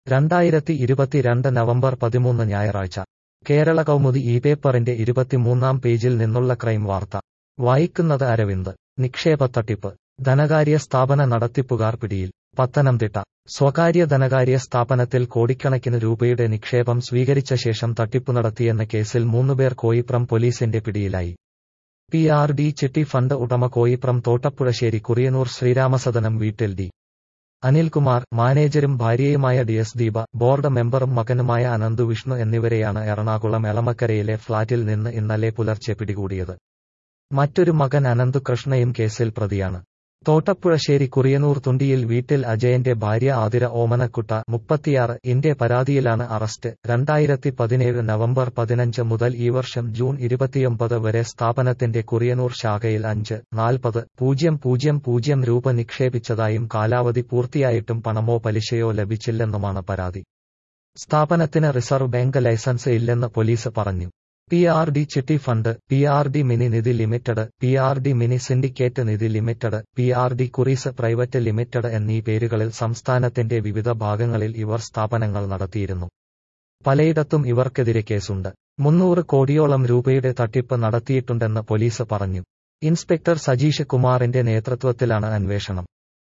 രണ്ടായിരത്തി ഇരുപത്തിരണ്ട് നവംബർ പതിമൂന്ന് ഞായറാഴ്ച കേരള കൗമുദി ഈ പേപ്പറിന്റെ ഇരുപത്തിമൂന്നാം പേജിൽ നിന്നുള്ള ക്രൈം വാർത്ത വായിക്കുന്നത് അരവിന്ദ് നിക്ഷേപ തട്ടിപ്പ് ധനകാര്യ സ്ഥാപന നടത്തിപ്പുകാർ പിടിയിൽ പത്തനംതിട്ട സ്വകാര്യ ധനകാര്യ സ്ഥാപനത്തിൽ കോടിക്കണക്കിന് രൂപയുടെ നിക്ഷേപം സ്വീകരിച്ച ശേഷം തട്ടിപ്പു നടത്തിയെന്ന കേസിൽ മൂന്നുപേർ കോയിപ്രം പോലീസിന്റെ പിടിയിലായി P R D chitty fund ഉടമ കോയിപ്രം തോട്ടപ്പുഴശ്ശേരി കുറിയനൂർ ശ്രീരാമസദനം വീട്ടിൽ ഡി അനിൽകുമാർ മാനേജരും ഭാര്യയുമായ ഡി എസ് ദീപ ബോർഡ് മെമ്പറും മകനുമായ അനന്തു വിഷ്ണു എന്നിവരെയാണ് എറണാകുളം എളമക്കരയിലെ ഫ്ളാറ്റിൽ നിന്ന് ഇന്നലെ പുലർച്ചെ പിടികൂടിയത് മറ്റൊരു മകൻ അനന്തു കൃഷ്ണയും കേസിൽ പ്രതിയാണ് തോട്ടപ്പുഴശ്ശേരി കുറിയനൂർ തുണ്ടിയിൽ വീട്ടിൽ അജയന്റെ ഭാര്യ ആതിര ഓമനക്കുട്ട മുപ്പത്തിയാറ് ഇന്റെ പരാതിയിലാണ് അറസ്റ്റ് രണ്ടായിരത്തി പതിനേഴ് നവംബർ പതിനഞ്ച് മുതൽ ഈ വർഷം ജൂൺ ഇരുപത്തിയൊമ്പത് വരെ സ്ഥാപനത്തിന്റെ കുറിയനൂർ ശാഖയിൽ അഞ്ച് നാൽപ്പത് പൂജ്യം പൂജ്യം പൂജ്യം രൂപ നിക്ഷേപിച്ചതായും കാലാവധി പൂർത്തിയായിട്ടും പണമോ പലിശയോ ലഭിച്ചില്ലെന്നുമാണ് പരാതി സ്ഥാപനത്തിന് റിസർവ് ബാങ്ക് ലൈസൻസ് ഇല്ലെന്ന് പോലീസ് പറഞ്ഞു P R D chitty fund P R D mini nidhi limited P R D mini syndicate nidhi limited P R D kuries private limited എന്നീ പേരുകളിൽ സംസ്ഥാനത്തിന്റെ വിവിധ ഭാഗങ്ങളിൽ ഇവർ സ്ഥാപനങ്ങൾ നടത്തിയിരുന്നു പലയിടത്തും ഇവർക്കെതിരെ കേസുണ്ട് മുന്നൂറ് കോടിയോളം രൂപയുടെ തട്ടിപ്പ് നടത്തിയിട്ടുണ്ടെന്ന് പോലീസ് പറഞ്ഞു ഇൻസ്പെക്ടർ സജീഷ് കുമാറിന്റെ നേതൃത്വത്തിലാണ് അന്വേഷണം